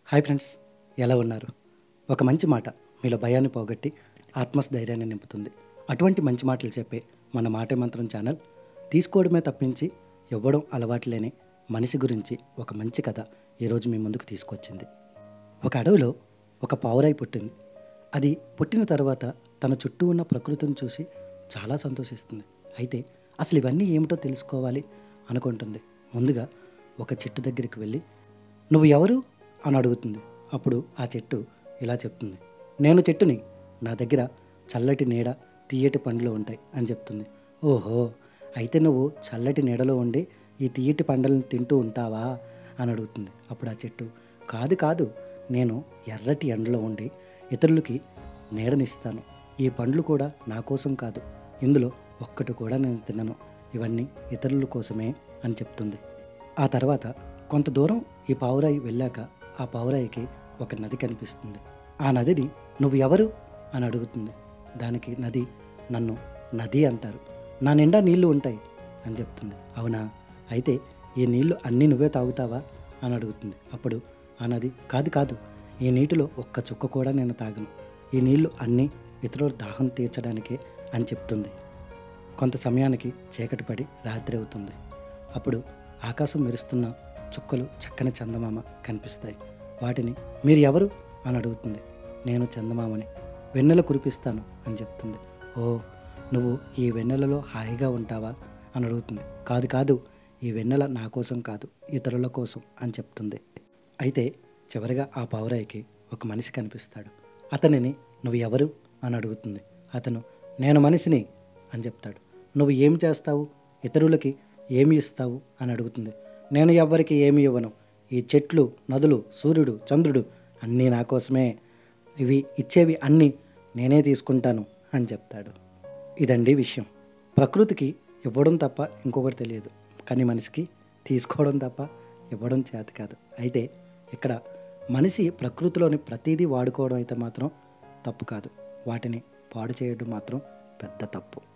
hi friends ఎలా ఉన్నారు ఒక మంచి మాట మీలో భయాన్ని పోగొట్టి ఆత్మస్థైర్యాన్ని నింపుతుంది అటువంటి మంచి మాటలు చెప్పే మన మాటే మంత్రం ఛానల్ తీసుకోవడమే తప్పించి ఇవ్వడం అలవాటు లేని మనిషి గురించి ఒక మంచి కథ ఈరోజు మీ ముందుకు తీసుకొచ్చింది ఒక అడవిలో ఒక పావురాయి పుట్టింది అది పుట్టిన తర్వాత తన చుట్టూ ఉన్న ప్రకృతిని చూసి చాలా సంతోషిస్తుంది అయితే అసలు ఇవన్నీ ఏమిటో తెలుసుకోవాలి అనుకుంటుంది ముందుగా ఒక చెట్టు దగ్గరికి వెళ్ళి నువ్వు ఎవరు అని అడుగుతుంది అప్పుడు ఆ చెట్టు ఇలా చెప్తుంది నేను చెట్టుని నా దగ్గర చల్లటి నీడ తీయటి పండ్లు ఉంటాయి అని చెప్తుంది ఓహో అయితే నువ్వు చల్లటి నీడలో ఉండి ఈ తీయటి పండ్లను తింటూ ఉంటావా అని అడుగుతుంది అప్పుడు ఆ చెట్టు కాదు కాదు నేను ఎర్రటి ఎండలో ఉండి ఇతరులకి నీడనిస్తాను ఈ పండ్లు కూడా నా కోసం కాదు ఇందులో ఒక్కటి కూడా నేను తినను ఇవన్నీ ఇతరుల కోసమే అని చెప్తుంది ఆ తర్వాత కొంత దూరం ఈ పావురాయి వెళ్ళాక ఆ పావురాయికి ఒక నది కనిపిస్తుంది ఆ నదిని నువ్వు ఎవరు అని అడుగుతుంది దానికి నది నన్ను నది అంటారు నా నిండా నీళ్లు ఉంటాయి అని చెప్తుంది అవునా అయితే ఈ నీళ్లు అన్నీ నువ్వే తాగుతావా అని అడుగుతుంది అప్పుడు ఆ నది కాదు కాదు ఈ నీటిలో ఒక్క చుక్క కూడా నేను తాగను ఈ నీళ్లు అన్నీ ఇతరుల దాహం తీర్చడానికే అని చెప్తుంది కొంత సమయానికి చీకటి పడి రాత్రి అవుతుంది అప్పుడు ఆకాశం మెరుస్తున్న చుక్కలు చక్కని చందమామ కనిపిస్తాయి వాటిని మీరు ఎవరు అని అడుగుతుంది నేను చందమామని వెన్నెల కురిపిస్తాను అని చెప్తుంది ఓ నువ్వు ఈ వెన్నెలలో హాయిగా ఉంటావా అని అడుగుతుంది కాదు కాదు ఈ వెన్నెల నా కోసం కాదు ఇతరుల కోసం అని చెప్తుంది అయితే చివరిగా ఆ పావురాయికి ఒక మనిషి కనిపిస్తాడు అతనిని నువ్వు ఎవరు అని అడుగుతుంది అతను నేను మనిషిని అని చెప్తాడు నువ్వు ఏం చేస్తావు ఇతరులకి ఏమి ఇస్తావు అని అడుగుతుంది నేను ఎవ్వరికి ఏమి ఇవ్వను ఈ చెట్లు నదులు సూర్యుడు చంద్రుడు అన్నీ నా కోసమే ఇవి ఇచ్చేవి అన్నీ నేనే తీసుకుంటాను అని చెప్తాడు ఇదండి విషయం ప్రకృతికి ఇవ్వడం తప్ప ఇంకొకటి తెలియదు కానీ మనిషికి తీసుకోవడం తప్ప ఇవ్వడం చేత కాదు అయితే ఇక్కడ మనిషి ప్రకృతిలోని ప్రతిదీ వాడుకోవడం అయితే మాత్రం తప్పు కాదు వాటిని పాడు చేయడం మాత్రం పెద్ద తప్పు